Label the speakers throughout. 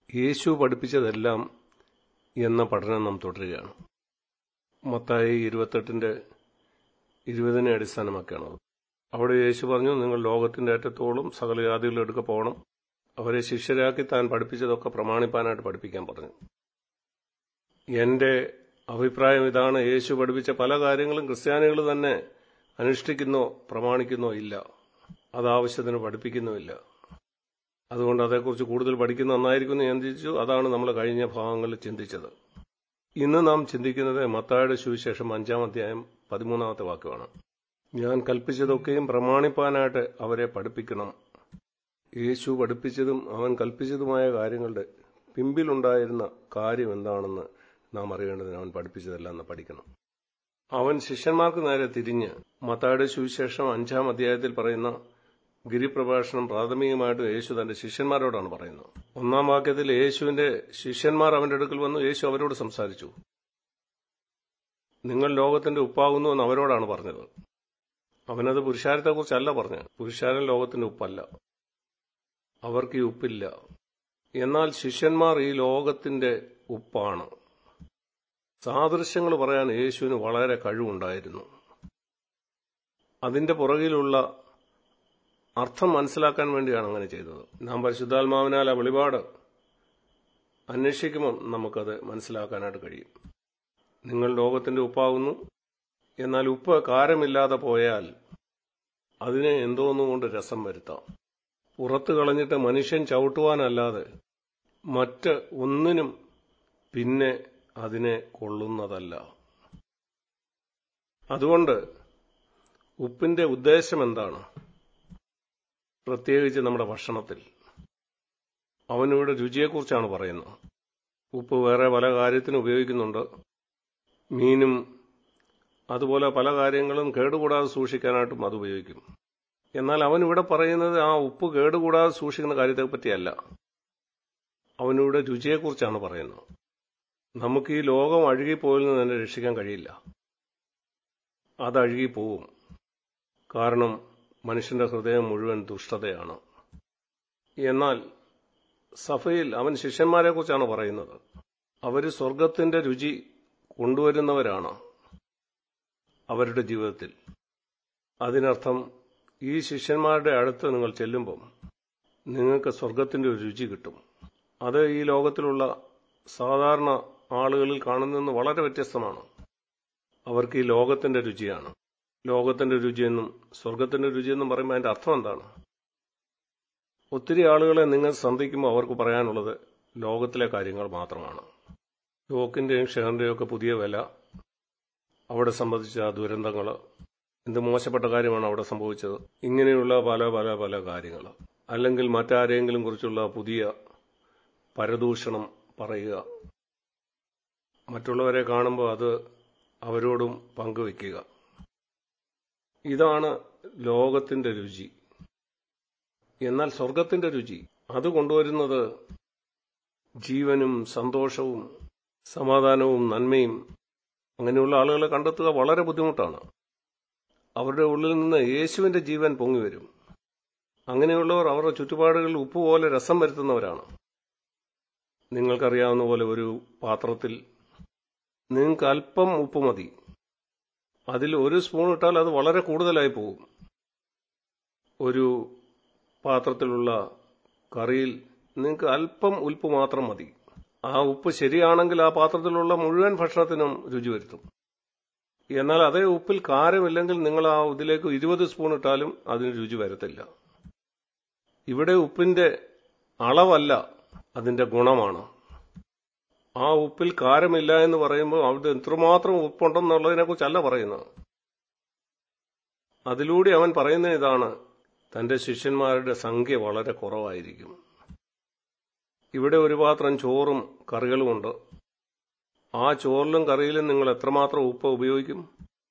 Speaker 1: യേശു പഠിപ്പിച്ചതെല്ലാം എന്ന പഠനം നാം തുടരുകയാണ് മത്തായി ഇരുപത്തെട്ടിന്റെ ഇരുപതിനെ അടിസ്ഥാനമാക്കിയാണത് അവിടെ യേശു പറഞ്ഞു നിങ്ങൾ ലോകത്തിന്റെ അറ്റത്തോളം സകല ജാതികളും എടുക്ക പോകണം അവരെ ശിഷ്യരാക്കി താൻ പഠിപ്പിച്ചതൊക്കെ പ്രമാണിപ്പാനായിട്ട് പഠിപ്പിക്കാൻ പറഞ്ഞു എന്റെ അഭിപ്രായം ഇതാണ് യേശു പഠിപ്പിച്ച പല കാര്യങ്ങളും ക്രിസ്ത്യാനികൾ തന്നെ അനുഷ്ഠിക്കുന്നോ പ്രമാണിക്കുന്നോ ഇല്ല അത് ആവശ്യത്തിന് പഠിപ്പിക്കുന്നുമില്ല അതുകൊണ്ട് അതേക്കുറിച്ച് കൂടുതൽ പഠിക്കുന്ന നന്നായിരിക്കും ഞാൻ ചിന്തിച്ചു അതാണ് നമ്മൾ കഴിഞ്ഞ ഭാഗങ്ങളിൽ ചിന്തിച്ചത് ഇന്ന് നാം ചിന്തിക്കുന്നത് മത്തായുടെ സുവിശേഷം അഞ്ചാം അധ്യായം പതിമൂന്നാമത്തെ വാക്കുമാണ് ഞാൻ കൽപ്പിച്ചതൊക്കെയും പ്രമാണിപ്പാനായിട്ട് അവരെ പഠിപ്പിക്കണം യേശു പഠിപ്പിച്ചതും അവൻ കൽപ്പിച്ചതുമായ കാര്യങ്ങളുടെ പിമ്പിലുണ്ടായിരുന്ന കാര്യം എന്താണെന്ന് നാം അറിയേണ്ടതിന് അവൻ പഠിപ്പിച്ചതെല്ലാം എന്ന് പഠിക്കണം അവൻ ശിഷ്യന്മാർക്ക് നേരെ തിരിഞ്ഞ് മത്തായുടെ സുവിശേഷം അഞ്ചാം അധ്യായത്തിൽ പറയുന്ന ഗിരിപ്രഭാഷണം പ്രാഥമികമായിട്ട് യേശു തന്റെ ശിഷ്യന്മാരോടാണ് പറയുന്നത് ഒന്നാം വാക്യത്തിൽ യേശുവിന്റെ ശിഷ്യന്മാർ അവന്റെ അടുക്കൽ വന്നു യേശു അവരോട് സംസാരിച്ചു നിങ്ങൾ ലോകത്തിന്റെ ഉപ്പാകുന്നു എന്ന് അവരോടാണ് പറഞ്ഞത് അവനത് പുരുഷാരത്തെക്കുറിച്ചല്ല പറഞ്ഞത് പുരുഷാരൻ ലോകത്തിന്റെ ഉപ്പല്ല അവർക്ക് ഈ ഉപ്പില്ല എന്നാൽ ശിഷ്യന്മാർ ഈ ലോകത്തിന്റെ ഉപ്പാണ് സാദൃശ്യങ്ങൾ പറയാൻ യേശുവിന് വളരെ കഴിവുണ്ടായിരുന്നു അതിന്റെ പുറകിലുള്ള അർത്ഥം മനസ്സിലാക്കാൻ വേണ്ടിയാണ് അങ്ങനെ ചെയ്തത് നാം പരിശുദ്ധാത്മാവിനാൽ ആ വെളിപാട് അന്വേഷിക്കുമ്പോൾ നമുക്കത് മനസ്സിലാക്കാനായിട്ട് കഴിയും നിങ്ങൾ ലോകത്തിന്റെ ഉപ്പാകുന്നു എന്നാൽ ഉപ്പ് കാരമില്ലാതെ പോയാൽ അതിനെ എന്തോന്നുകൊണ്ട് രസം വരുത്താം പുറത്തു കളഞ്ഞിട്ട് മനുഷ്യൻ ചവിട്ടുവാനല്ലാതെ മറ്റ് ഒന്നിനും പിന്നെ അതിനെ കൊള്ളുന്നതല്ല അതുകൊണ്ട് ഉപ്പിന്റെ ഉദ്ദേശം എന്താണ് പ്രത്യേകിച്ച് നമ്മുടെ ഭക്ഷണത്തിൽ അവനിവിടെ രുചിയെക്കുറിച്ചാണ് പറയുന്നത് ഉപ്പ് വേറെ പല കാര്യത്തിന് ഉപയോഗിക്കുന്നുണ്ട് മീനും അതുപോലെ പല കാര്യങ്ങളും കേടുകൂടാതെ സൂക്ഷിക്കാനായിട്ടും അത് ഉപയോഗിക്കും എന്നാൽ അവൻ ഇവിടെ പറയുന്നത് ആ ഉപ്പ് കേടുകൂടാതെ സൂക്ഷിക്കുന്ന കാര്യത്തെ പറ്റിയല്ല അവനിവിടെ രുചിയെക്കുറിച്ചാണ് പറയുന്നത് നമുക്ക് ഈ ലോകം അഴുകിപ്പോയിൽ നിന്ന് തന്നെ രക്ഷിക്കാൻ കഴിയില്ല അത് അഴുകിപ്പോവും കാരണം മനുഷ്യന്റെ ഹൃദയം മുഴുവൻ ദുഷ്ടതയാണ് എന്നാൽ സഭയിൽ അവൻ ശിഷ്യന്മാരെ കുറിച്ചാണ് പറയുന്നത് അവര് സ്വർഗത്തിന്റെ രുചി കൊണ്ടുവരുന്നവരാണ് അവരുടെ ജീവിതത്തിൽ അതിനർത്ഥം ഈ ശിഷ്യന്മാരുടെ അടുത്ത് നിങ്ങൾ ചെല്ലുമ്പം നിങ്ങൾക്ക് സ്വർഗത്തിന്റെ ഒരു രുചി കിട്ടും അത് ഈ ലോകത്തിലുള്ള സാധാരണ ആളുകളിൽ കാണുന്നതെന്ന് വളരെ വ്യത്യസ്തമാണ് അവർക്ക് ഈ ലോകത്തിന്റെ രുചിയാണ് ലോകത്തിന്റെ രുചിയെന്നും സ്വർഗത്തിന്റെ രുചിയെന്നും പറയുമ്പോൾ അതിന്റെ അർത്ഥം എന്താണ് ഒത്തിരി ആളുകളെ നിങ്ങൾ സന്ധിക്കുമ്പോൾ അവർക്ക് പറയാനുള്ളത് ലോകത്തിലെ കാര്യങ്ങൾ മാത്രമാണ് യോക്കിന്റെയും ഷെയറിന്റെയും ഒക്കെ പുതിയ വില അവിടെ സംബന്ധിച്ച ദുരന്തങ്ങൾ എന്ത് മോശപ്പെട്ട കാര്യമാണ് അവിടെ സംഭവിച്ചത് ഇങ്ങനെയുള്ള പല പല പല കാര്യങ്ങൾ അല്ലെങ്കിൽ മറ്റാരെങ്കിലും കുറിച്ചുള്ള പുതിയ പരദൂഷണം പറയുക മറ്റുള്ളവരെ കാണുമ്പോൾ അത് അവരോടും പങ്കുവെക്കുക ഇതാണ് ലോകത്തിന്റെ രുചി എന്നാൽ സ്വർഗത്തിന്റെ രുചി അത് കൊണ്ടുവരുന്നത് ജീവനും സന്തോഷവും സമാധാനവും നന്മയും അങ്ങനെയുള്ള ആളുകളെ കണ്ടെത്തുക വളരെ ബുദ്ധിമുട്ടാണ് അവരുടെ ഉള്ളിൽ നിന്ന് യേശുവിന്റെ ജീവൻ പൊങ്ങിവരും അങ്ങനെയുള്ളവർ അവരുടെ ചുറ്റുപാടുകളിൽ ഉപ്പ് പോലെ രസം വരുത്തുന്നവരാണ് നിങ്ങൾക്കറിയാവുന്ന പോലെ ഒരു പാത്രത്തിൽ നിങ്ങൾക്ക് അല്പം ഉപ്പ് മതി അതിൽ ഒരു സ്പൂൺ ഇട്ടാൽ അത് വളരെ കൂടുതലായി പോകും ഒരു പാത്രത്തിലുള്ള കറിയിൽ നിങ്ങൾക്ക് അല്പം ഉൽപ്പ് മാത്രം മതി ആ ഉപ്പ് ശരിയാണെങ്കിൽ ആ പാത്രത്തിലുള്ള മുഴുവൻ ഭക്ഷണത്തിനും രുചി വരുത്തും എന്നാൽ അതേ ഉപ്പിൽ കാരമില്ലെങ്കിൽ നിങ്ങൾ ആ ഇതിലേക്ക് ഇരുപത് സ്പൂൺ ഇട്ടാലും അതിന് രുചി വരത്തില്ല ഇവിടെ ഉപ്പിന്റെ അളവല്ല അതിന്റെ ഗുണമാണ് ആ ഉപ്പിൽ കാരമില്ല എന്ന് പറയുമ്പോൾ അവിടെ എത്രമാത്രം ഉപ്പുണ്ടെന്നുള്ളതിനെ കുറിച്ചല്ല പറയുന്നത് അതിലൂടെ അവൻ പറയുന്ന ഇതാണ് തന്റെ ശിഷ്യന്മാരുടെ സംഖ്യ വളരെ കുറവായിരിക്കും ഇവിടെ ഒരു പാത്രം ചോറും കറികളുമുണ്ട് ആ ചോറിലും കറിയിലും നിങ്ങൾ എത്രമാത്രം ഉപ്പ് ഉപയോഗിക്കും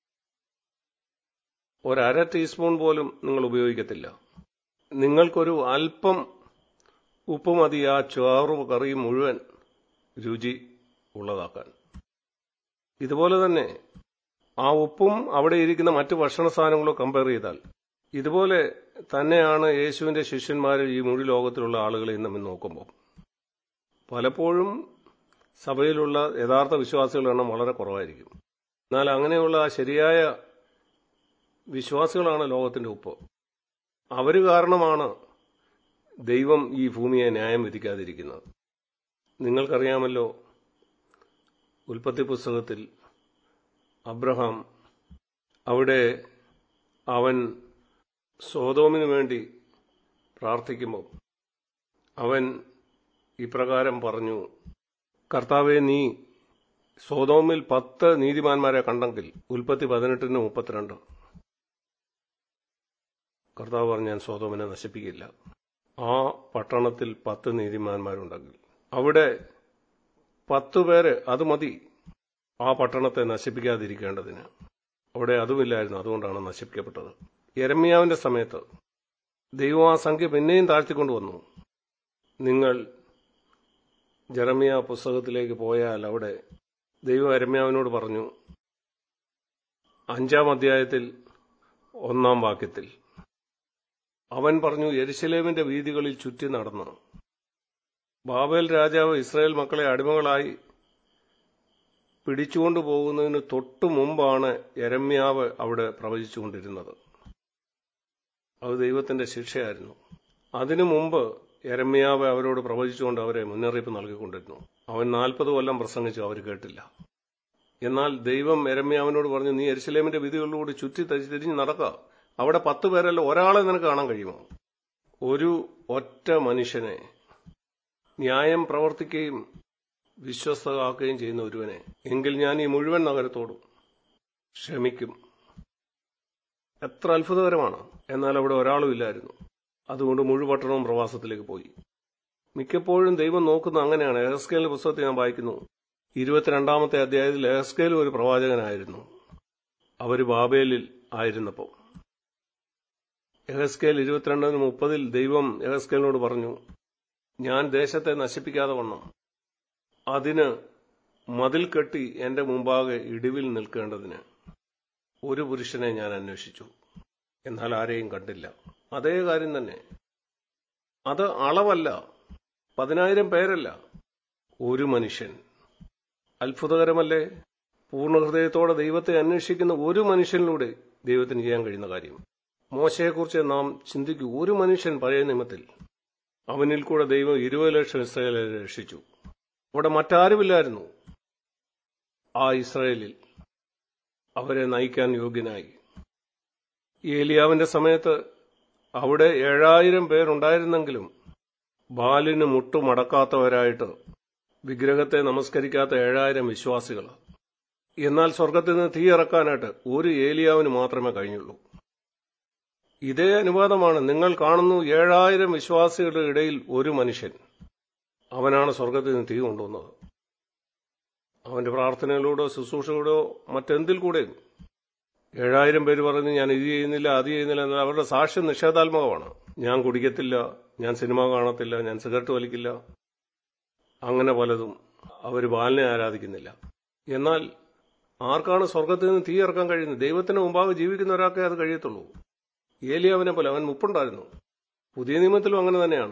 Speaker 1: ഒരര ടീസ്പൂൺ പോലും നിങ്ങൾ ഉപയോഗിക്കത്തില്ല നിങ്ങൾക്കൊരു അല്പം ഉപ്പ് മതി ആ ചോറ് കറി മുഴുവൻ രുചി ഉള്ളതാക്കാൻ ഇതുപോലെ തന്നെ ആ ഉപ്പും അവിടെ ഇരിക്കുന്ന മറ്റു ഭക്ഷണ സാധനങ്ങളോ കമ്പയർ ചെയ്താൽ ഇതുപോലെ തന്നെയാണ് യേശുവിന്റെ ശിഷ്യന്മാർ ഈ മുഴു ലോകത്തിലുള്ള ആളുകളെ ഇന്നും നോക്കുമ്പോൾ പലപ്പോഴും സഭയിലുള്ള യഥാർത്ഥ വിശ്വാസികളുടെ എണ്ണം വളരെ കുറവായിരിക്കും എന്നാൽ അങ്ങനെയുള്ള ശരിയായ വിശ്വാസികളാണ് ലോകത്തിന്റെ ഉപ്പ് അവർ കാരണമാണ് ദൈവം ഈ ഭൂമിയെ ന്യായം വിധിക്കാതിരിക്കുന്നത് നിങ്ങൾക്കറിയാമല്ലോ ഉൽപ്പത്തി പുസ്തകത്തിൽ അബ്രഹാം അവിടെ അവൻ സോതോമിനു വേണ്ടി പ്രാർത്ഥിക്കുമ്പോൾ അവൻ ഇപ്രകാരം പറഞ്ഞു കർത്താവെ നീ സോതോമിൽ പത്ത് നീതിമാന്മാരെ കണ്ടെങ്കിൽ ഉൽപ്പത്തി പതിനെട്ടിന് മുപ്പത്തിരണ്ട് കർത്താവ് പറഞ്ഞു ഞാൻ സോതോമിനെ നശിപ്പിക്കില്ല ആ പട്ടണത്തിൽ പത്ത് നീതിമാന്മാരുണ്ടെങ്കിൽ അവിടെ പത്തു പേര് അത് മതി ആ പട്ടണത്തെ നശിപ്പിക്കാതിരിക്കേണ്ടതിന് അവിടെ അതുമില്ലായിരുന്നു അതുകൊണ്ടാണ് നശിപ്പിക്കപ്പെട്ടത് എരമ്യാവിന്റെ സമയത്ത് ദൈവം ആ സംഖ്യ പിന്നെയും താഴ്ത്തിക്കൊണ്ടുവന്നു നിങ്ങൾ ജെറമിയ പുസ്തകത്തിലേക്ക് പോയാൽ അവിടെ ദൈവം എരമ്യാവിനോട് പറഞ്ഞു അഞ്ചാം അധ്യായത്തിൽ ഒന്നാം വാക്യത്തിൽ അവൻ പറഞ്ഞു യെരുശലേമിന്റെ വീതികളിൽ ചുറ്റി നടന്നു ബാബേൽ രാജാവ് ഇസ്രായേൽ മക്കളെ അടിമകളായി പിടിച്ചുകൊണ്ടു പോകുന്നതിന് തൊട്ടു മുമ്പാണ് എരമ്യാവ് അവിടെ പ്രവചിച്ചുകൊണ്ടിരുന്നത് അത് ദൈവത്തിന്റെ ശിക്ഷയായിരുന്നു അതിനു മുമ്പ് എരമ്യാവ് അവരോട് പ്രവചിച്ചുകൊണ്ട് അവരെ മുന്നറിയിപ്പ് നൽകിക്കൊണ്ടിരുന്നു അവൻ നാൽപ്പത് കൊല്ലം പ്രസംഗിച്ചു അവർ കേട്ടില്ല എന്നാൽ ദൈവം എരമ്യാവിനോട് പറഞ്ഞു നീ എരുസലേമിന്റെ വിധികളിലൂടെ ചുറ്റി തിരിഞ്ഞ് നടക്കുക അവിടെ പത്ത് പേരല്ല ഒരാളെ നിനക്ക് കാണാൻ കഴിയുമോ ഒരു ഒറ്റ മനുഷ്യനെ ന്യായം പ്രവർത്തിക്കുകയും വിശ്വസ്തകാക്കുകയും ചെയ്യുന്ന ഒരുവനെ എങ്കിൽ ഞാൻ ഈ മുഴുവൻ നഗരത്തോടും ക്ഷമിക്കും എത്ര അത്ഭുതകരമാണ് എന്നാൽ അവിടെ ഒരാളും ഇല്ലായിരുന്നു അതുകൊണ്ട് മുഴുപട്ടണവും പ്രവാസത്തിലേക്ക് പോയി മിക്കപ്പോഴും ദൈവം നോക്കുന്ന അങ്ങനെയാണ് എഹസ്കേലിന്റെ പുസ്തകത്തിൽ ഞാൻ വായിക്കുന്നു ഇരുപത്തിരണ്ടാമത്തെ അധ്യായത്തിൽ എഹസ്കേൽ ഒരു പ്രവാചകനായിരുന്നു അവർ ബാബേലിൽ ആയിരുന്നപ്പോൾ എഹസ്കേൽ ഇരുപത്തിരണ്ടിന് മുപ്പതിൽ ദൈവം എഹസ്കേലിനോട് പറഞ്ഞു ഞാൻ ദേശത്തെ നശിപ്പിക്കാതെ വണ്ണം അതിന് മതിൽ കെട്ടി എന്റെ മുമ്പാകെ ഇടിവിൽ നിൽക്കേണ്ടതിന് ഒരു പുരുഷനെ ഞാൻ അന്വേഷിച്ചു എന്നാൽ ആരെയും കണ്ടില്ല അതേ കാര്യം തന്നെ അത് അളവല്ല പതിനായിരം പേരല്ല ഒരു മനുഷ്യൻ അത്ഭുതകരമല്ലേ പൂർണ്ണഹൃദയത്തോടെ ദൈവത്തെ അന്വേഷിക്കുന്ന ഒരു മനുഷ്യനിലൂടെ ദൈവത്തിന് ചെയ്യാൻ കഴിയുന്ന കാര്യം മോശയെക്കുറിച്ച് നാം ചിന്തിക്കൂ ഒരു മനുഷ്യൻ പഴയ നിയമത്തിൽ അവനിൽ കൂടെ ദൈവം ഇരുപത് ലക്ഷം ഇസ്രായേലെ രക്ഷിച്ചു അവിടെ മറ്റാരുമില്ലായിരുന്നു ആ ഇസ്രായേലിൽ അവരെ നയിക്കാൻ യോഗ്യനായി ഏലിയാവിന്റെ സമയത്ത് അവിടെ ഏഴായിരം പേരുണ്ടായിരുന്നെങ്കിലും ബാലിന് മുട്ടുമടക്കാത്തവരായിട്ട് വിഗ്രഹത്തെ നമസ്കരിക്കാത്ത ഏഴായിരം വിശ്വാസികൾ എന്നാൽ സ്വർഗത്തിൽ നിന്ന് തീ ഇറക്കാനായിട്ട് ഒരു ഏലിയാവിന് മാത്രമേ കഴിഞ്ഞുള്ളൂ ഇതേ അനുവാദമാണ് നിങ്ങൾ കാണുന്നു ഏഴായിരം വിശ്വാസികളുടെ ഇടയിൽ ഒരു മനുഷ്യൻ അവനാണ് സ്വർഗത്തിൽ നിന്ന് തീ കൊണ്ടുവന്നത് അവന്റെ പ്രാർത്ഥനയിലൂടെ ശുശ്രൂഷകളൂടെ മറ്റെന്തിൽ കൂടെയും ഏഴായിരം പേര് പറയുന്നു ഞാൻ ഇത് ചെയ്യുന്നില്ല അത് ചെയ്യുന്നില്ല എന്നാൽ അവരുടെ സാക്ഷ്യം നിഷേധാത്മകമാണ് ഞാൻ കുടിക്കത്തില്ല ഞാൻ സിനിമ കാണത്തില്ല ഞാൻ സിഗരറ്റ് വലിക്കില്ല അങ്ങനെ പലതും അവർ ബാലിനെ ആരാധിക്കുന്നില്ല എന്നാൽ ആർക്കാണ് സ്വർഗത്തിൽ നിന്ന് തീ ഇറക്കാൻ കഴിയുന്നത് ദൈവത്തിന് മുമ്പാകെ ജീവിക്കുന്ന ഒരാൾക്കേ അത് കഴിയത്തുള്ളൂ ഏലിയാവിനെ പോലെ അവൻ മുപ്പുണ്ടായിരുന്നു പുതിയ നിയമത്തിലും അങ്ങനെ തന്നെയാണ്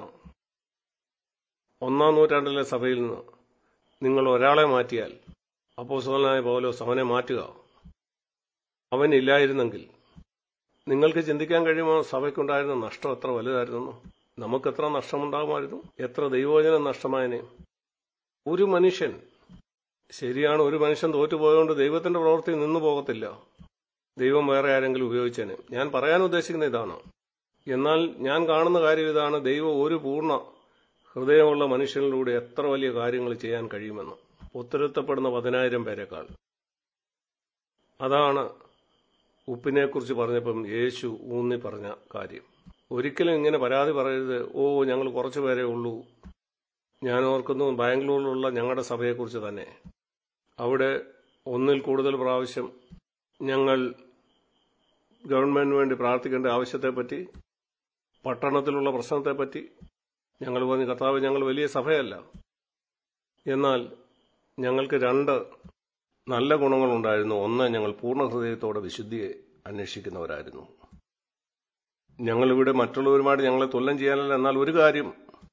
Speaker 1: ഒന്നാം നൂറ്റാണ്ടിലെ സഭയിൽ നിന്ന് നിങ്ങൾ ഒരാളെ മാറ്റിയാൽ അപ്പോസോലനായ പൗലോസ് അവനെ മാറ്റുക അവൻ ഇല്ലായിരുന്നെങ്കിൽ നിങ്ങൾക്ക് ചിന്തിക്കാൻ കഴിയുമോ സഭയ്ക്കുണ്ടായിരുന്ന നഷ്ടം എത്ര വലുതായിരുന്നു നമുക്ക് എത്ര നഷ്ടമുണ്ടാകുമായിരുന്നു എത്ര ദൈവവചനം നഷ്ടമായനെ ഒരു മനുഷ്യൻ ശരിയാണ് ഒരു മനുഷ്യൻ തോറ്റുപോയതുകൊണ്ട് ദൈവത്തിന്റെ പ്രവൃത്തി നിന്നു പോകത്തില്ല ദൈവം വേറെ ആരെങ്കിലും ഉപയോഗിച്ചേനെ ഞാൻ പറയാൻ ഉദ്ദേശിക്കുന്ന ഇതാണ് എന്നാൽ ഞാൻ കാണുന്ന കാര്യം ഇതാണ് ദൈവം ഒരു പൂർണ്ണ ഹൃദയമുള്ള മനുഷ്യനിലൂടെ എത്ര വലിയ കാര്യങ്ങൾ ചെയ്യാൻ കഴിയുമെന്ന് ഉത്തരത്തപ്പെടുന്ന പതിനായിരം പേരെക്കാൾ അതാണ് ഉപ്പിനെക്കുറിച്ച് പറഞ്ഞപ്പം യേശു ഊന്നി പറഞ്ഞ കാര്യം ഒരിക്കലും ഇങ്ങനെ പരാതി പറയരുത് ഓ ഞങ്ങൾ കുറച്ചു പേരേ ഉള്ളൂ ഞാൻ ഓർക്കുന്നു ബാംഗ്ലൂരിലുള്ള ഞങ്ങളുടെ സഭയെക്കുറിച്ച് തന്നെ അവിടെ ഒന്നിൽ കൂടുതൽ പ്രാവശ്യം ഞങ്ങൾ ഗവൺമെന്റിന് വേണ്ടി പ്രാർത്ഥിക്കേണ്ട ആവശ്യത്തെപ്പറ്റി പട്ടണത്തിലുള്ള പ്രശ്നത്തെപ്പറ്റി ഞങ്ങൾ പറഞ്ഞ് കർത്താവ് ഞങ്ങൾ വലിയ സഭയല്ല എന്നാൽ ഞങ്ങൾക്ക് രണ്ട് നല്ല ഗുണങ്ങളുണ്ടായിരുന്നു ഒന്ന് ഞങ്ങൾ പൂർണ്ണ ഹൃദയത്തോടെ വിശുദ്ധിയെ അന്വേഷിക്കുന്നവരായിരുന്നു ഞങ്ങളിവിടെ മറ്റുള്ളവരുമായിട്ട് ഞങ്ങളെ തുല്യം ചെയ്യാനല്ല എന്നാൽ ഒരു കാര്യം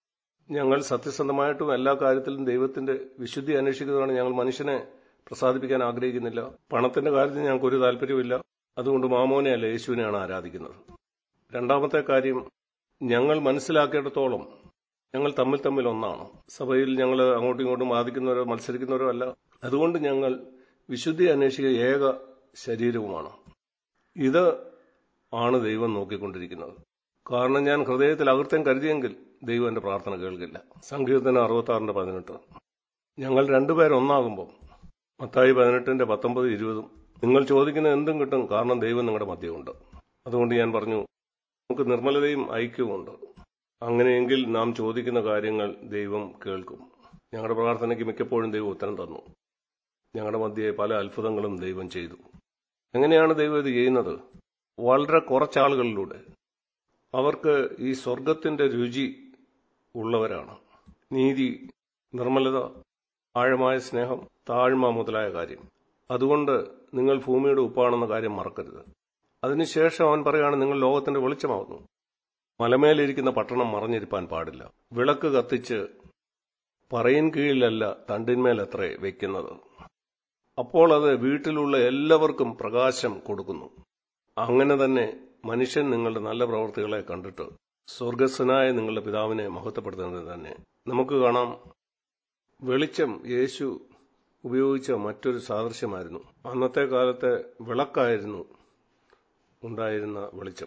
Speaker 1: ഞങ്ങൾ സത്യസന്ധമായിട്ടും എല്ലാ കാര്യത്തിലും ദൈവത്തിന്റെ വിശുദ്ധി അന്വേഷിക്കുന്നതാണ് ഞങ്ങൾ മനുഷ്യനെ പ്രസാദിപ്പിക്കാൻ ആഗ്രഹിക്കുന്നില്ല പണത്തിന്റെ കാര്യത്തിൽ ഞങ്ങൾക്ക് ഒരു താല്പര്യമില്ല അതുകൊണ്ട് മാമോനെയല്ല യേശുവിനെയാണ് ആരാധിക്കുന്നത് രണ്ടാമത്തെ കാര്യം ഞങ്ങൾ മനസ്സിലാക്കിയിടത്തോളം ഞങ്ങൾ തമ്മിൽ തമ്മിൽ ഒന്നാണ് സഭയിൽ ഞങ്ങൾ അങ്ങോട്ടും ഇങ്ങോട്ടും വാദിക്കുന്നവരോ മത്സരിക്കുന്നവരോ അല്ല അതുകൊണ്ട് ഞങ്ങൾ വിശുദ്ധി അന്വേഷിക്കുക ഏക ശരീരവുമാണ് ഇത് ആണ് ദൈവം നോക്കിക്കൊണ്ടിരിക്കുന്നത് കാരണം ഞാൻ ഹൃദയത്തിൽ അകൃത്യം കരുതിയെങ്കിൽ ദൈവം എന്റെ പ്രാർത്ഥന കേൾക്കില്ല സങ്കീർത്തനം അറുപത്തി ആറിന്റെ പതിനെട്ട് ഞങ്ങൾ രണ്ടുപേരും ഒന്നാകുമ്പോൾ മത്തായി പതിനെട്ടിന്റെ പത്തൊമ്പത് ഇരുപതും നിങ്ങൾ ചോദിക്കുന്ന എന്തും കിട്ടും കാരണം ദൈവം നിങ്ങളുടെ മധ്യമുണ്ട് അതുകൊണ്ട് ഞാൻ പറഞ്ഞു നമുക്ക് നിർമ്മലതയും ഐക്യവുമുണ്ട് അങ്ങനെയെങ്കിൽ നാം ചോദിക്കുന്ന കാര്യങ്ങൾ ദൈവം കേൾക്കും ഞങ്ങളുടെ പ്രാർത്ഥനയ്ക്ക് മിക്കപ്പോഴും ദൈവം ഉത്തരം തന്നു ഞങ്ങളുടെ മധ്യയെ പല അത്ഭുതങ്ങളും ദൈവം ചെയ്തു എങ്ങനെയാണ് ദൈവം ഇത് ചെയ്യുന്നത് വളരെ കുറച്ചാളുകളിലൂടെ അവർക്ക് ഈ സ്വർഗത്തിന്റെ രുചി ഉള്ളവരാണ് നീതി നിർമ്മലത ആഴമായ സ്നേഹം താഴ്മ മുതലായ കാര്യം അതുകൊണ്ട് നിങ്ങൾ ഭൂമിയുടെ ഉപ്പാണെന്ന കാര്യം മറക്കരുത് അതിനുശേഷം അവൻ പറയുകയാണ് നിങ്ങൾ ലോകത്തിന്റെ വെളിച്ചമാകുന്നു മലമേലിരിക്കുന്ന പട്ടണം മറഞ്ഞിരിപ്പാൻ പാടില്ല വിളക്ക് കത്തിച്ച് പറയിൻ കീഴിലല്ല തണ്ടിന്മേലത്രേ വെക്കുന്നത് അപ്പോൾ അത് വീട്ടിലുള്ള എല്ലാവർക്കും പ്രകാശം കൊടുക്കുന്നു അങ്ങനെ തന്നെ മനുഷ്യൻ നിങ്ങളുടെ നല്ല പ്രവൃത്തികളെ കണ്ടിട്ട് സ്വർഗസ്വനായ നിങ്ങളുടെ പിതാവിനെ മഹത്വപ്പെടുത്തുന്നത് തന്നെ നമുക്ക് കാണാം വെളിച്ചം യേശു ഉപയോഗിച്ച മറ്റൊരു സാദൃശ്യമായിരുന്നു അന്നത്തെ കാലത്തെ വിളക്കായിരുന്നു ഉണ്ടായിരുന്ന വെളിച്ചം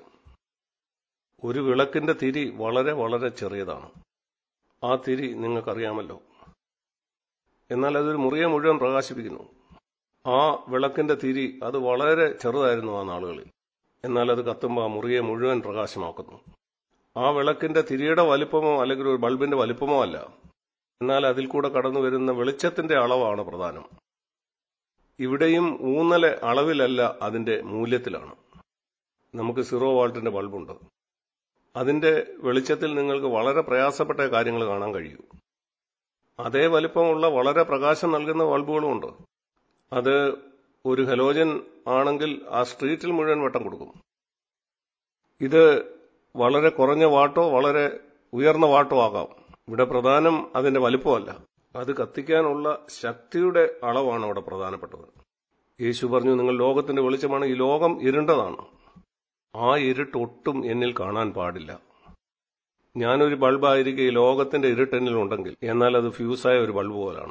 Speaker 1: ഒരു വിളക്കിന്റെ തിരി വളരെ വളരെ ചെറിയതാണ് ആ തിരി നിങ്ങൾക്കറിയാമല്ലോ എന്നാൽ അതൊരു മുറിയെ മുഴുവൻ പ്രകാശിപ്പിക്കുന്നു ആ വിളക്കിന്റെ തിരി അത് വളരെ ചെറുതായിരുന്നു ആ നാളുകളിൽ എന്നാൽ അത് കത്തുമ്പോൾ ആ മുറിയെ മുഴുവൻ പ്രകാശമാക്കുന്നു ആ വിളക്കിന്റെ തിരിയുടെ വലിപ്പമോ അല്ലെങ്കിൽ ഒരു ബൾബിന്റെ വലിപ്പമോ അല്ല എന്നാൽ അതിൽ കൂടെ കടന്നു വരുന്ന വെളിച്ചത്തിന്റെ അളവാണ് പ്രധാനം ഇവിടെയും ഊന്നലെ അളവിലല്ല അതിന്റെ മൂല്യത്തിലാണ് നമുക്ക് സീറോ വാൾട്ടിന്റെ ബൾബുണ്ട് അതിന്റെ വെളിച്ചത്തിൽ നിങ്ങൾക്ക് വളരെ പ്രയാസപ്പെട്ട കാര്യങ്ങൾ കാണാൻ കഴിയൂ അതേ വലിപ്പമുള്ള വളരെ പ്രകാശം നൽകുന്ന ബൾബുകളുമുണ്ട് അത് ഒരു ഹലോജൻ ആണെങ്കിൽ ആ സ്ട്രീറ്റിൽ മുഴുവൻ വെട്ടം കൊടുക്കും ഇത് വളരെ കുറഞ്ഞ വാട്ടോ വളരെ ഉയർന്ന വാട്ടോ ആകാം ഇവിടെ പ്രധാനം അതിന്റെ വലിപ്പമല്ല അത് കത്തിക്കാനുള്ള ശക്തിയുടെ അളവാണ് അവിടെ പ്രധാനപ്പെട്ടത് യേശു പറഞ്ഞു നിങ്ങൾ ലോകത്തിന്റെ വെളിച്ചമാണ് ഈ ലോകം ഇരുണ്ടതാണ് ആ ഇരുട്ട് ഒട്ടും എന്നിൽ കാണാൻ പാടില്ല ഞാനൊരു ബൾബായിരിക്കെ ഈ ലോകത്തിന്റെ ഇരുട്ട് എന്നിലുണ്ടെങ്കിൽ എന്നാൽ അത് ഫ്യൂസായ ഒരു ബൾബ് പോലാണ്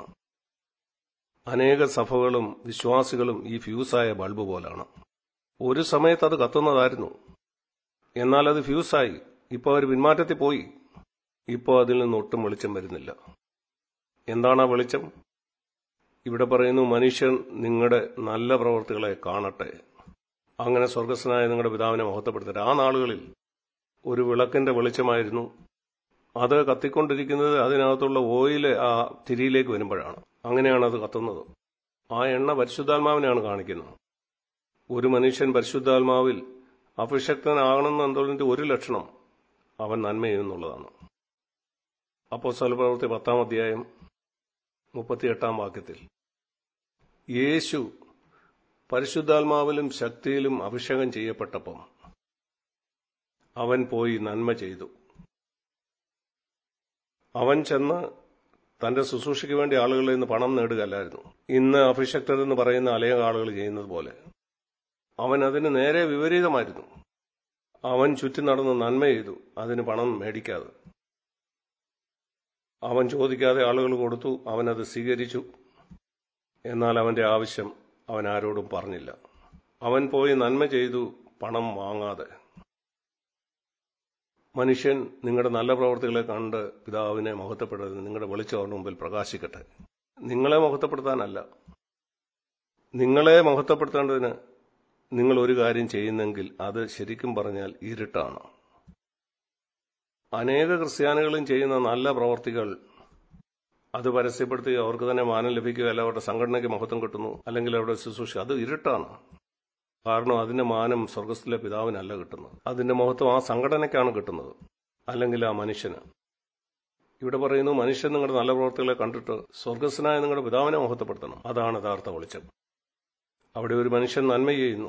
Speaker 1: അനേക സഭകളും വിശ്വാസികളും ഈ ഫ്യൂസായ ബൾബ് പോലാണ് ഒരു സമയത്ത് അത് കത്തുന്നതായിരുന്നു എന്നാൽ അത് ഫ്യൂസായി ഇപ്പോൾ അവർ പിന്മാറ്റത്തിൽ പോയി ഇപ്പോൾ അതിൽ നിന്ന് ഒട്ടും വെളിച്ചം വരുന്നില്ല എന്താണ് ആ വെളിച്ചം ഇവിടെ പറയുന്നു മനുഷ്യൻ നിങ്ങളുടെ നല്ല പ്രവർത്തികളെ കാണട്ടെ അങ്ങനെ സ്വർഗസ്വനായ നിങ്ങളുടെ പിതാവിനെ മഹത്വപ്പെടുത്തട്ടെ ആ നാളുകളിൽ ഒരു വിളക്കിന്റെ വെളിച്ചമായിരുന്നു അത് കത്തിക്കൊണ്ടിരിക്കുന്നത് അതിനകത്തുള്ള ഓയില് ആ തിരിയിലേക്ക് വരുമ്പോഴാണ് അങ്ങനെയാണ് അത് കത്തുന്നത് ആ എണ്ണ പരിശുദ്ധാത്മാവിനെയാണ് കാണിക്കുന്നത് ഒരു മനുഷ്യൻ പരിശുദ്ധാത്മാവിൽ അഭിഷക്തനാകണമെന്ന് എന്നുള്ളതിന്റെ ഒരു ലക്ഷണം അവൻ നന്മ ചെയ്യുന്നുള്ളതാണ് അപ്പോൾ സ്വലപ്രവൃത്തി പത്താം അധ്യായം മുപ്പത്തിയെട്ടാം വാക്യത്തിൽ യേശു പരിശുദ്ധാത്മാവിലും ശക്തിയിലും അഭിഷേകം ചെയ്യപ്പെട്ടപ്പം അവൻ പോയി നന്മ ചെയ്തു അവൻ ചെന്ന് തന്റെ ശുശ്രൂഷയ്ക്ക് വേണ്ടി ആളുകളിൽ നിന്ന് പണം നേടുകയല്ലായിരുന്നു ഇന്ന് അഭിഷക്തർ എന്ന് പറയുന്ന അനേക ആളുകൾ ചെയ്യുന്നത് പോലെ അവൻ അതിന് നേരെ വിപരീതമായിരുന്നു അവൻ ചുറ്റി നടന്ന് നന്മ ചെയ്തു അതിന് പണം മേടിക്കാതെ അവൻ ചോദിക്കാതെ ആളുകൾ കൊടുത്തു അവനത് സ്വീകരിച്ചു എന്നാൽ അവന്റെ ആവശ്യം അവൻ ആരോടും പറഞ്ഞില്ല അവൻ പോയി നന്മ ചെയ്തു പണം വാങ്ങാതെ മനുഷ്യൻ നിങ്ങളുടെ നല്ല പ്രവർത്തികളെ കണ്ട് പിതാവിനെ മഹത്വപ്പെടരുത് നിങ്ങളുടെ വെളിച്ചം അവരുടെ മുമ്പിൽ പ്രകാശിക്കട്ടെ നിങ്ങളെ മഹത്വപ്പെടുത്താനല്ല നിങ്ങളെ മഹത്വപ്പെടുത്തേണ്ടതിന് നിങ്ങൾ ഒരു കാര്യം ചെയ്യുന്നെങ്കിൽ അത് ശരിക്കും പറഞ്ഞാൽ ഇരുട്ടാണ് അനേക ക്രിസ്ത്യാനികളും ചെയ്യുന്ന നല്ല പ്രവർത്തികൾ അത് പരസ്യപ്പെടുത്തി അവർക്ക് തന്നെ മാനം ലഭിക്കുക അല്ല അവരുടെ സംഘടനയ്ക്ക് മഹത്വം കിട്ടുന്നു അല്ലെങ്കിൽ അവരുടെ ശുശ്രൂഷ അത് ഇരുട്ടാണ് കാരണം അതിന്റെ മാനം സ്വർഗസ്ഥിലെ പിതാവിനല്ല കിട്ടുന്നത് അതിന്റെ മഹത്വം ആ സംഘടനയ്ക്കാണ് കിട്ടുന്നത് അല്ലെങ്കിൽ ആ മനുഷ്യന് ഇവിടെ പറയുന്നു മനുഷ്യൻ നിങ്ങളുടെ നല്ല പ്രവർത്തികളെ കണ്ടിട്ട് സ്വർഗസ്വനായ നിങ്ങളുടെ പിതാവിനെ മഹത്വപ്പെടുത്തണം അതാണ് യഥാർത്ഥ വെളിച്ചം അവിടെ ഒരു മനുഷ്യൻ നന്മ ചെയ്യുന്നു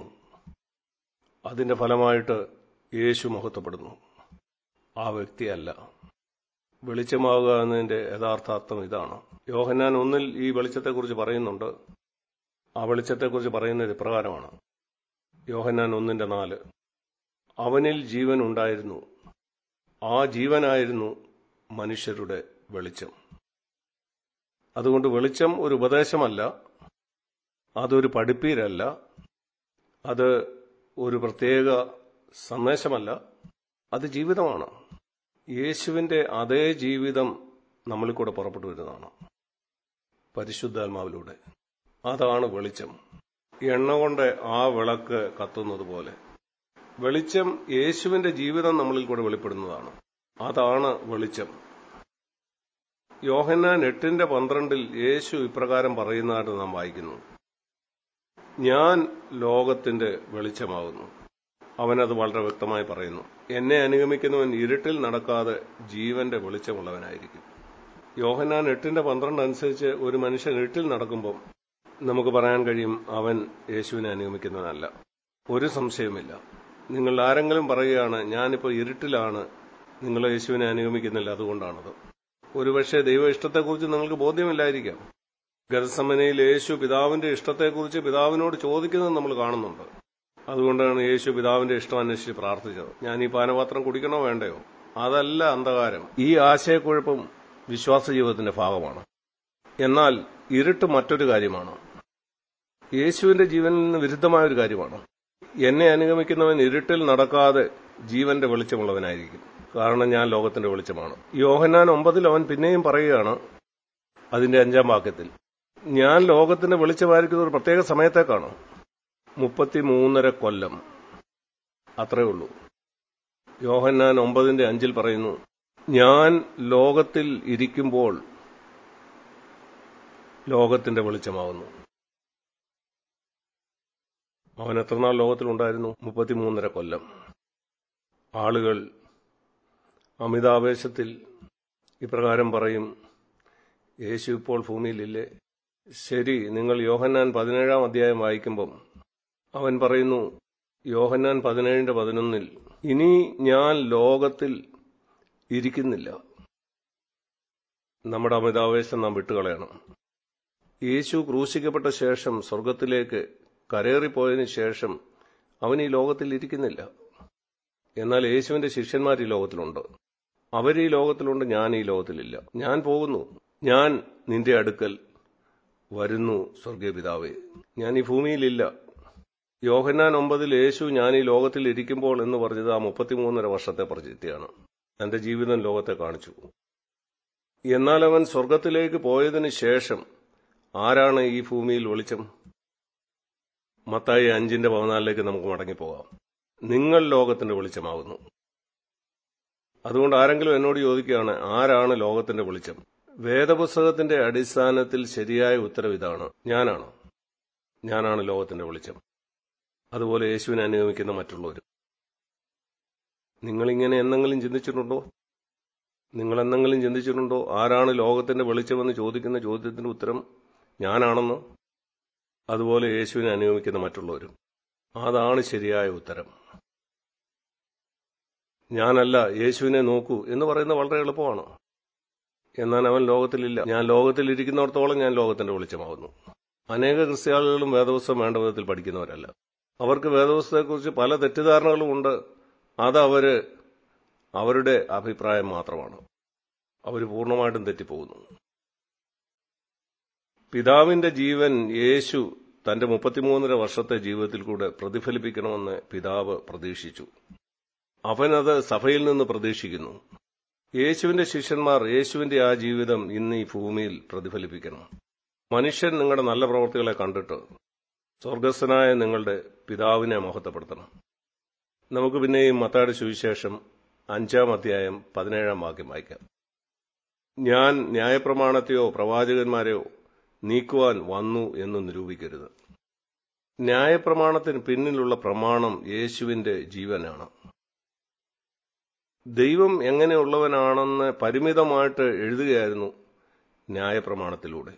Speaker 1: അതിന്റെ ഫലമായിട്ട് യേശു മഹത്വപ്പെടുന്നു ആ വ്യക്തിയല്ല വെളിച്ചമാകുക എന്നതിന്റെ യഥാർത്ഥ അർത്ഥം ഇതാണ് യോഹന്നാൻ ഒന്നിൽ ഈ വെളിച്ചത്തെക്കുറിച്ച് പറയുന്നുണ്ട് ആ വെളിച്ചത്തെക്കുറിച്ച് പറയുന്നത് ഇപ്രകാരമാണ് യോഹന്നാൻ ഒന്നിന്റെ നാല് അവനിൽ ജീവൻ ഉണ്ടായിരുന്നു ആ ജീവനായിരുന്നു മനുഷ്യരുടെ വെളിച്ചം അതുകൊണ്ട് വെളിച്ചം ഒരു ഉപദേശമല്ല അതൊരു പഠിപ്പീരല്ല അത് ഒരു പ്രത്യേക സന്ദേശമല്ല അത് ജീവിതമാണ് യേശുവിന്റെ അതേ ജീവിതം നമ്മളിൽ കൂടെ പുറപ്പെട്ടു വരുന്നതാണ് പരിശുദ്ധാത്മാവിലൂടെ അതാണ് വെളിച്ചം എണ്ണ കൊണ്ട് ആ വിളക്ക് കത്തുന്നത് പോലെ വെളിച്ചം യേശുവിന്റെ ജീവിതം നമ്മളിൽ കൂടെ വെളിപ്പെടുന്നതാണ് അതാണ് വെളിച്ചം യോഹന്നാൻ എട്ടിന്റെ പന്ത്രണ്ടിൽ യേശു ഇപ്രകാരം പറയുന്നതായിട്ട് നാം വായിക്കുന്നു ഞാൻ ലോകത്തിന്റെ വെളിച്ചമാകുന്നു അവനത് വളരെ വ്യക്തമായി പറയുന്നു എന്നെ അനുഗമിക്കുന്നവൻ ഇരുട്ടിൽ നടക്കാതെ ജീവന്റെ വെളിച്ചമുള്ളവനായിരിക്കും യോഹന്നാൻ എട്ടിന്റെ പന്ത്രണ്ട് അനുസരിച്ച് ഒരു മനുഷ്യൻ ഇരുട്ടിൽ നടക്കുമ്പോൾ നമുക്ക് പറയാൻ കഴിയും അവൻ യേശുവിനെ അനുഗമിക്കുന്നവനല്ല ഒരു സംശയവുമില്ല നിങ്ങൾ ആരെങ്കിലും പറയുകയാണ് ഞാനിപ്പോൾ ഇരുട്ടിലാണ് നിങ്ങൾ യേശുവിനെ അനുഗമിക്കുന്നില്ല അതുകൊണ്ടാണത് ഒരുപക്ഷെ ദൈവ ഇഷ്ടത്തെക്കുറിച്ച് നിങ്ങൾക്ക് ബോധ്യമില്ലായിരിക്കാം ഗതസമനയിൽ യേശു പിതാവിന്റെ ഇഷ്ടത്തെക്കുറിച്ച് പിതാവിനോട് ചോദിക്കുന്നത് നമ്മൾ കാണുന്നുണ്ട് അതുകൊണ്ടാണ് യേശു പിതാവിന്റെ ഇഷ്ടം അന്വേഷിച്ച് പ്രാർത്ഥിച്ചത് ഞാൻ ഈ പാനപാത്രം കുടിക്കണോ വേണ്ടയോ അതല്ല അന്ധകാരം ഈ ആശയക്കുഴപ്പം വിശ്വാസ ജീവിതത്തിന്റെ ഭാഗമാണ് എന്നാൽ ഇരുട്ട് മറ്റൊരു കാര്യമാണ് യേശുവിന്റെ ജീവനിൽ നിന്ന് വിരുദ്ധമായ ഒരു കാര്യമാണ് എന്നെ അനുഗമിക്കുന്നവൻ ഇരുട്ടിൽ നടക്കാതെ ജീവന്റെ വെളിച്ചമുള്ളവനായിരിക്കും കാരണം ഞാൻ ലോകത്തിന്റെ വെളിച്ചമാണ് യോഹന്നാൻ ഒമ്പതിൽ അവൻ പിന്നെയും പറയുകയാണ് അതിന്റെ അഞ്ചാം വാക്യത്തിൽ ഞാൻ ലോകത്തിന്റെ വെളിച്ചമായിരിക്കുന്ന ഒരു പ്രത്യേക സമയത്തേക്കാണ് മുപ്പത്തിമൂന്നര കൊല്ലം അത്രേ ഉള്ളൂ യോഹന്നാൻ ഒമ്പതിന്റെ അഞ്ചിൽ പറയുന്നു ഞാൻ ലോകത്തിൽ ഇരിക്കുമ്പോൾ ലോകത്തിന്റെ വെളിച്ചമാവുന്നു അവൻ എത്രനാൾ ലോകത്തിലുണ്ടായിരുന്നു മുപ്പത്തിമൂന്നര കൊല്ലം ആളുകൾ അമിതാവേശത്തിൽ ഇപ്രകാരം പറയും യേശു ഇപ്പോൾ ഭൂമിയിലില്ലേ ശരി നിങ്ങൾ യോഹന്നാൻ പതിനേഴാം അധ്യായം വായിക്കുമ്പം അവൻ പറയുന്നു യോഹന്നാൻ പതിനേഴിന്റെ പതിനൊന്നിൽ ഇനി ഞാൻ ലോകത്തിൽ ഇരിക്കുന്നില്ല നമ്മുടെ അമിതാവേശം നാം വിട്ടുകളയണം യേശു ക്രൂശിക്കപ്പെട്ട ശേഷം സ്വർഗത്തിലേക്ക് കരേറിപ്പോയതിനു ശേഷം അവൻ ഈ ലോകത്തിൽ ഇരിക്കുന്നില്ല എന്നാൽ യേശുവിന്റെ ശിഷ്യന്മാർ ഈ ലോകത്തിലുണ്ട് അവർ ഈ ലോകത്തിലുണ്ട് ഞാൻ ഈ ലോകത്തിലില്ല ഞാൻ പോകുന്നു ഞാൻ നിന്റെ അടുക്കൽ വരുന്നു സ്വർഗീയ പിതാവേ ഞാൻ ഈ ഭൂമിയിലില്ല യോഹന്നാൻ ഒമ്പതിൽ യേശു ഞാൻ ഈ ലോകത്തിൽ ഇരിക്കുമ്പോൾ എന്ന് പറഞ്ഞത് ആ മുപ്പത്തിമൂന്നര വർഷത്തെ പ്രചിത്തിയാണ് തന്റെ ജീവിതം ലോകത്തെ കാണിച്ചു എന്നാൽ അവൻ സ്വർഗത്തിലേക്ക് പോയതിനു ശേഷം ആരാണ് ഈ ഭൂമിയിൽ വെളിച്ചം മത്തായി അഞ്ചിന്റെ പതിനാലിലേക്ക് നമുക്ക് മടങ്ങിപ്പോകാം നിങ്ങൾ ലോകത്തിന്റെ വെളിച്ചമാകുന്നു അതുകൊണ്ട് ആരെങ്കിലും എന്നോട് ചോദിക്കുകയാണ് ആരാണ് ലോകത്തിന്റെ വെളിച്ചം വേദപുസ്തകത്തിന്റെ അടിസ്ഥാനത്തിൽ ശരിയായ ഉത്തരവ് ഇതാണ് ഞാനാണ് ഞാനാണ് ലോകത്തിന്റെ വെളിച്ചം അതുപോലെ യേശുവിനെ അനുഗമിക്കുന്ന മറ്റുള്ളവരും നിങ്ങളിങ്ങനെ എന്തെങ്കിലും ചിന്തിച്ചിട്ടുണ്ടോ നിങ്ങൾ എന്തെങ്കിലും ചിന്തിച്ചിട്ടുണ്ടോ ആരാണ് ലോകത്തിന്റെ വെളിച്ചമെന്ന് ചോദിക്കുന്ന ചോദ്യത്തിന്റെ ഉത്തരം ഞാനാണെന്ന് അതുപോലെ യേശുവിനെ അനുഗമിക്കുന്ന മറ്റുള്ളവരും അതാണ് ശരിയായ ഉത്തരം ഞാനല്ല യേശുവിനെ നോക്കൂ എന്ന് പറയുന്നത് വളരെ എളുപ്പമാണ് എന്നാൽ അവൻ ലോകത്തിലില്ല ഞാൻ ലോകത്തിൽ ഇരിക്കുന്നിടത്തോളം ഞാൻ ലോകത്തിന്റെ വെളിച്ചമാവുന്നു അനേക ക്രിസ്ത്യാനികളും വേദപുസ്തകം വേണ്ട വിധത്തിൽ പഠിക്കുന്നവരല്ല അവർക്ക് വേദപുസ്തകത്തെക്കുറിച്ച് പല തെറ്റിദ്ധാരണകളും ഉണ്ട് അത് അവര് അവരുടെ അഭിപ്രായം മാത്രമാണ് അവർ പൂർണ്ണമായിട്ടും തെറ്റിപ്പോകുന്നു പിതാവിന്റെ ജീവൻ യേശു തന്റെ മുപ്പത്തിമൂന്നര വർഷത്തെ ജീവിതത്തിൽ കൂടെ പ്രതിഫലിപ്പിക്കണമെന്ന് പിതാവ് പ്രതീക്ഷിച്ചു അവനത് സഭയിൽ നിന്ന് പ്രതീക്ഷിക്കുന്നു യേശുവിന്റെ ശിഷ്യന്മാർ യേശുവിന്റെ ആ ജീവിതം ഇന്ന് ഈ ഭൂമിയിൽ പ്രതിഫലിപ്പിക്കണം മനുഷ്യൻ നിങ്ങളുടെ നല്ല പ്രവർത്തികളെ കണ്ടിട്ട് സ്വർഗസ്ഥനായ നിങ്ങളുടെ പിതാവിനെ മഹത്വപ്പെടുത്തണം നമുക്ക് പിന്നെയും മത്തായുടെ സുവിശേഷം അഞ്ചാം അധ്യായം പതിനേഴാം വാക്യം വായിക്കാം ഞാൻ ന്യായപ്രമാണത്തെയോ പ്രവാചകന്മാരെയോ നീക്കുവാൻ വന്നു എന്ന് നിരൂപിക്കരുത് ന്യായപ്രമാണത്തിന് പിന്നിലുള്ള പ്രമാണം യേശുവിന്റെ ജീവനാണ് ദൈവം എങ്ങനെയുള്ളവനാണെന്ന് പരിമിതമായിട്ട് എഴുതുകയായിരുന്നു ന്യായപ്രമാണത്തിലൂടെ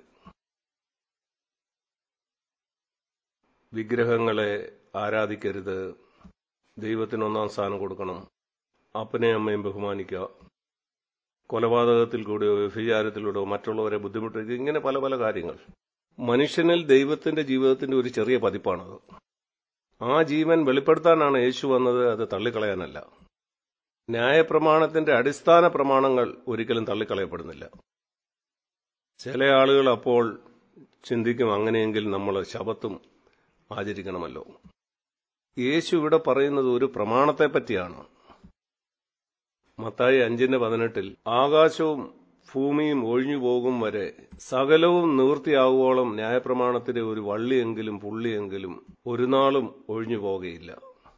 Speaker 1: വിഗ്രഹങ്ങളെ ആരാധിക്കരുത് ദൈവത്തിന് ഒന്നാം സ്ഥാനം കൊടുക്കണം അപ്പനെയും അമ്മയും ബഹുമാനിക്കുക കൊലപാതകത്തിൽ കൂടെയോ വ്യഭിചാരത്തിലൂടെയോ മറ്റുള്ളവരെ ബുദ്ധിമുട്ടിക്കുക ഇങ്ങനെ പല പല കാര്യങ്ങൾ മനുഷ്യനിൽ ദൈവത്തിന്റെ ജീവിതത്തിന്റെ ഒരു ചെറിയ പതിപ്പാണത് ആ ജീവൻ വെളിപ്പെടുത്താനാണ് യേശു വന്നത് അത് തള്ളിക്കളയാനല്ല ന്യായപ്രമാണത്തിന്റെ അടിസ്ഥാന പ്രമാണങ്ങൾ ഒരിക്കലും തള്ളിക്കളയപ്പെടുന്നില്ല ചില ആളുകൾ അപ്പോൾ ചിന്തിക്കും അങ്ങനെയെങ്കിൽ നമ്മൾ ശബത്തും ആചരിക്കണമല്ലോ യേശു ഇവിടെ പറയുന്നത് ഒരു പ്രമാണത്തെ പറ്റിയാണ് മത്തായി അഞ്ചിന്റെ പതിനെട്ടിൽ ആകാശവും ഭൂമിയും ഒഴിഞ്ഞു പോകും വരെ സകലവും നിവൃത്തിയാകുവോളം ന്യായപ്രമാണത്തിന്റെ ഒരു വള്ളിയെങ്കിലും പുള്ളിയെങ്കിലും ഒരു നാളും ഒഴിഞ്ഞു പോകുകയില്ല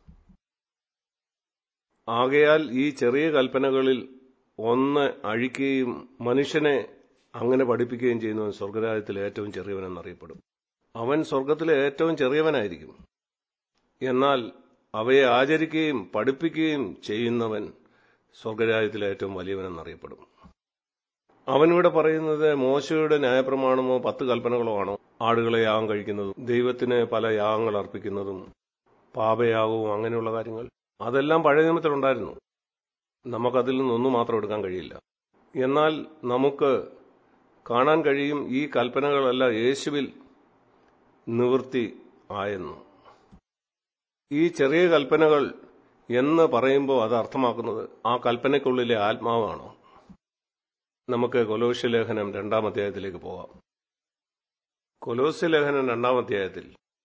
Speaker 1: ആകയാൽ ഈ ചെറിയ കൽപ്പനകളിൽ ഒന്ന് അഴിക്കുകയും മനുഷ്യനെ അങ്ങനെ പഠിപ്പിക്കുകയും ചെയ്യുന്നവൻ സ്വർഗരാജ്യത്തിൽ ഏറ്റവും ചെറിയവനെന്നറിയപ്പെടും അവൻ സ്വർഗത്തിലെ ഏറ്റവും ചെറിയവനായിരിക്കും എന്നാൽ അവയെ ആചരിക്കുകയും പഠിപ്പിക്കുകയും ചെയ്യുന്നവൻ സ്വർഗരാജ്യത്തിലെ ഏറ്റവും വലിയവനെന്നറിയപ്പെടും അവനിവിടെ പറയുന്നത് മോശയുടെ ന്യായപ്രമാണമോ പത്ത് കൽപ്പനകളോ ആണോ ആടുകളെ യാഗം കഴിക്കുന്നതും ദൈവത്തിന് പല യാഗങ്ങൾ അർപ്പിക്കുന്നതും പാപയാഗവും അങ്ങനെയുള്ള കാര്യങ്ങൾ അതെല്ലാം പഴയ നിയമത്തിലുണ്ടായിരുന്നു നമുക്കതിൽ നിന്നൊന്നും മാത്രം എടുക്കാൻ കഴിയില്ല എന്നാൽ നമുക്ക് കാണാൻ കഴിയും ഈ കൽപ്പനകളെല്ലാം യേശുവിൽ നിവൃത്തി ആയെന്ന് ഈ ചെറിയ കൽപ്പനകൾ എന്ന് പറയുമ്പോൾ അത് അർത്ഥമാക്കുന്നത് ആ കൽപ്പനയ്ക്കുള്ളിലെ ആത്മാവാണോ നമുക്ക് കൊലോസ്യ ലേഖനം രണ്ടാം അധ്യായത്തിലേക്ക് പോകാം കൊലോസ്യ ലേഖനം രണ്ടാം അധ്യായത്തിൽ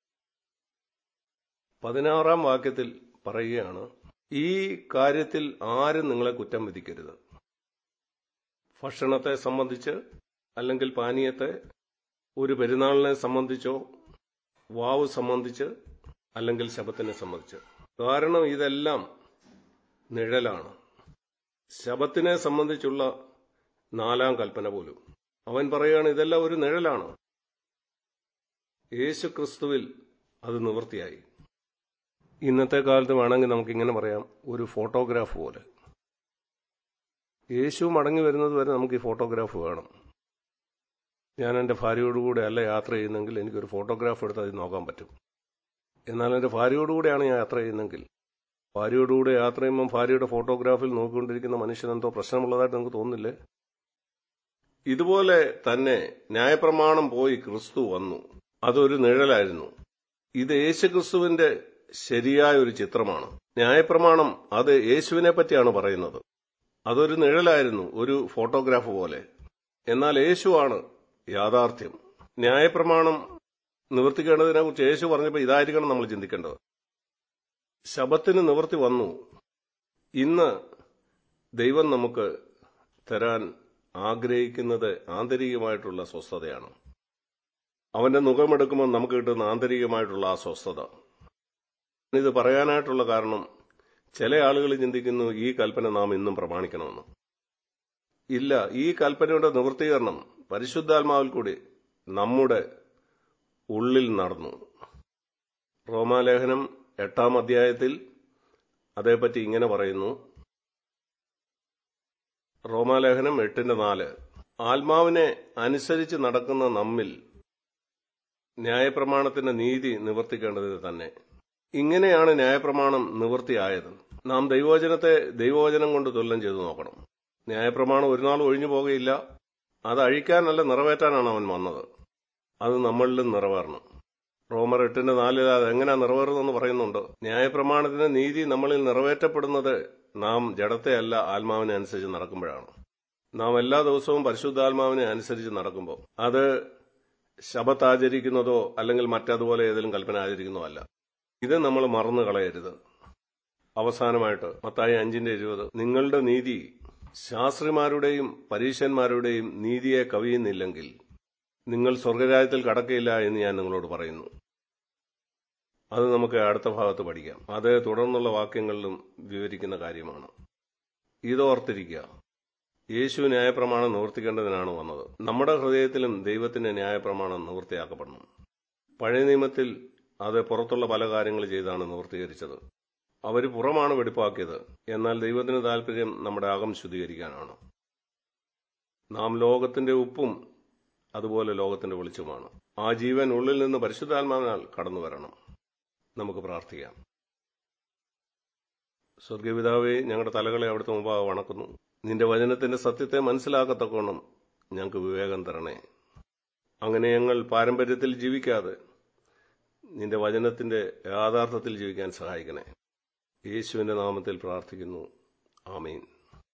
Speaker 1: പതിനാറാം വാക്യത്തിൽ പറയുകയാണ് ഈ കാര്യത്തിൽ ആരും നിങ്ങളെ കുറ്റം വിധിക്കരുത് ഭക്ഷണത്തെ സംബന്ധിച്ച് അല്ലെങ്കിൽ പാനീയത്തെ ഒരു പെരുന്നാളിനെ സംബന്ധിച്ചോ വാവ് സംബന്ധിച്ച് അല്ലെങ്കിൽ ശബത്തിനെ സംബന്ധിച്ച് കാരണം ഇതെല്ലാം നിഴലാണ് ശബത്തിനെ സംബന്ധിച്ചുള്ള നാലാം കൽപ്പന പോലും അവൻ പറയുകയാണ് ഇതെല്ലാം ഒരു നിഴലാണ് യേശു ക്രിസ്തുവിൽ അത് നിവൃത്തിയായി ഇന്നത്തെ കാലത്ത് വേണമെങ്കിൽ നമുക്ക് ഇങ്ങനെ പറയാം ഒരു ഫോട്ടോഗ്രാഫ് പോലെ യേശു മടങ്ങി വരുന്നത് വരെ നമുക്ക് ഈ ഫോട്ടോഗ്രാഫ് വേണം ഞാൻ എൻ്റെ ഭാര്യയോടുകൂടെ അല്ല യാത്ര ചെയ്യുന്നെങ്കിൽ എനിക്കൊരു ഫോട്ടോഗ്രാഫ് എടുത്ത് അതിൽ നോക്കാൻ പറ്റും എന്നാൽ എൻ്റെ ഭാര്യയോടുകൂടെയാണ് ഞാൻ യാത്ര ചെയ്യുന്നെങ്കിൽ ഭാര്യയോടുകൂടെ യാത്ര ചെയ്യുമ്പോൾ ഭാര്യയുടെ ഫോട്ടോഗ്രാഫിൽ നോക്കിക്കൊണ്ടിരിക്കുന്ന മനുഷ്യൻ എന്തോ പ്രശ്നമുള്ളതായിട്ട് നമുക്ക് തോന്നുന്നില്ലേ ഇതുപോലെ തന്നെ ന്യായപ്രമാണം പോയി ക്രിസ്തു വന്നു അതൊരു നിഴലായിരുന്നു ഇത് യേശു ക്രിസ്തുവിന്റെ ശരിയായ ഒരു ചിത്രമാണ് ന്യായപ്രമാണം അത് യേശുവിനെ പറ്റിയാണ് പറയുന്നത് അതൊരു നിഴലായിരുന്നു ഒരു ഫോട്ടോഗ്രാഫ് പോലെ എന്നാൽ യേശുവാണ് യാഥാർത്ഥ്യം ന്യായപ്രമാണം നിവർത്തിക്കേണ്ടതിനെ കുറിച്ച് യേശു പറഞ്ഞപ്പോൾ ഇതായിരിക്കണം നമ്മൾ ചിന്തിക്കേണ്ടത് ശബത്തിന് നിവർത്തി വന്നു ഇന്ന് ദൈവം നമുക്ക് തരാൻ ആഗ്രഹിക്കുന്നത് ആന്തരികമായിട്ടുള്ള സ്വസ്ഥതയാണ് അവന്റെ മുഖമെടുക്കുമ്പോൾ നമുക്ക് കിട്ടുന്ന ആന്തരികമായിട്ടുള്ള ആ സ്വസ്ഥത ഇത് പറയാനായിട്ടുള്ള കാരണം ചില ആളുകൾ ചിന്തിക്കുന്നു ഈ കൽപ്പന നാം ഇന്നും പ്രമാണിക്കണമെന്ന് ഇല്ല ഈ കൽപ്പനയുടെ നിവൃത്തീകരണം പരിശുദ്ധാത്മാവിൽ കൂടി നമ്മുടെ ഉള്ളിൽ നടന്നു റോമാലേഖനം എട്ടാം അധ്യായത്തിൽ അതേപ്പറ്റി ഇങ്ങനെ പറയുന്നു റോമാലേഖനം എട്ടിന്റെ നാല് ആത്മാവിനെ അനുസരിച്ച് നടക്കുന്ന നമ്മിൽ ന്യായപ്രമാണത്തിന്റെ നീതി നിവർത്തിക്കേണ്ടത് തന്നെ ഇങ്ങനെയാണ് ന്യായപ്രമാണം നിവൃത്തിയായത് നാം ദൈവവചനത്തെ ദൈവവചനം കൊണ്ട് തുല്യം ചെയ്തു നോക്കണം ന്യായപ്രമാണം ഒരു നാൾ ഒഴിഞ്ഞു പോകുകയില്ല അത് അഴിക്കാനല്ല നിറവേറ്റാനാണ് അവൻ വന്നത് അത് നമ്മളിലും നിറവേറണം റോമർ എട്ടിന്റെ നാലിൽ അത് എങ്ങനെയാ നിറവേറുന്നതെന്ന് പറയുന്നുണ്ട് ന്യായപ്രമാണത്തിന്റെ നീതി നമ്മളിൽ നിറവേറ്റപ്പെടുന്നത് നാം ജഡത്തെ അല്ല ആത്മാവിനെ അനുസരിച്ച് നടക്കുമ്പോഴാണ് നാം എല്ലാ ദിവസവും പരിശുദ്ധാത്മാവിനെ അനുസരിച്ച് നടക്കുമ്പോൾ അത് ശബത്ത് ആചരിക്കുന്നതോ അല്ലെങ്കിൽ മറ്റതുപോലെ ഏതെങ്കിലും കൽപ്പന ആചരിക്കുന്നതോ അല്ല ഇത് നമ്മൾ മറന്നു കളയരുത് അവസാനമായിട്ട് മത്തായി അഞ്ചിന്റെ ഇരുപത് നിങ്ങളുടെ നീതി ശാസ്ത്രിമാരുടെയും പരീശന്മാരുടെയും നീതിയെ കവിയുന്നില്ലെങ്കിൽ നിങ്ങൾ സ്വർഗരാജ്യത്തിൽ കടക്കയില്ല എന്ന് ഞാൻ നിങ്ങളോട് പറയുന്നു അത് നമുക്ക് അടുത്ത ഭാഗത്ത് പഠിക്കാം അത് തുടർന്നുള്ള വാക്യങ്ങളിലും വിവരിക്കുന്ന കാര്യമാണ് ഇതോർത്തിരിക്കുക യേശു ന്യായപ്രമാണം നിവർത്തിക്കേണ്ടതിനാണ് വന്നത് നമ്മുടെ ഹൃദയത്തിലും ദൈവത്തിന്റെ ന്യായപ്രമാണം നിവൃത്തിയാക്കപ്പെടണം പഴയ നിയമത്തിൽ അത് പുറത്തുള്ള പല കാര്യങ്ങൾ ചെയ്താണ് നിവൃത്തീകരിച്ചത് അവർ പുറമാണ് വെടിപ്പാക്കിയത് എന്നാൽ ദൈവത്തിന് താല്പര്യം നമ്മുടെ അകം ശുദ്ധീകരിക്കാനാണ് നാം ലോകത്തിന്റെ ഉപ്പും അതുപോലെ ലോകത്തിന്റെ വെളിച്ചമാണ് ആ ജീവൻ ഉള്ളിൽ നിന്ന് പരിശുദ്ധാത്മാവിനാൽ കടന്നു വരണം നമുക്ക് പ്രാർത്ഥിക്കാം സ്വർഗപിതാവെ ഞങ്ങളുടെ തലകളെ അവിടുത്തെ മുമ്പാകെ വണക്കുന്നു നിന്റെ വചനത്തിന്റെ സത്യത്തെ മനസ്സിലാക്കത്തക്കോണം ഞങ്ങൾക്ക് വിവേകം തരണേ അങ്ങനെ ഞങ്ങൾ പാരമ്പര്യത്തിൽ ജീവിക്കാതെ നിന്റെ വചനത്തിന്റെ യാഥാർത്ഥത്തിൽ ജീവിക്കാൻ സഹായിക്കണേ യേശുവിന്റെ നാമത്തിൽ പ്രാർത്ഥിക്കുന്നു ആമീൻ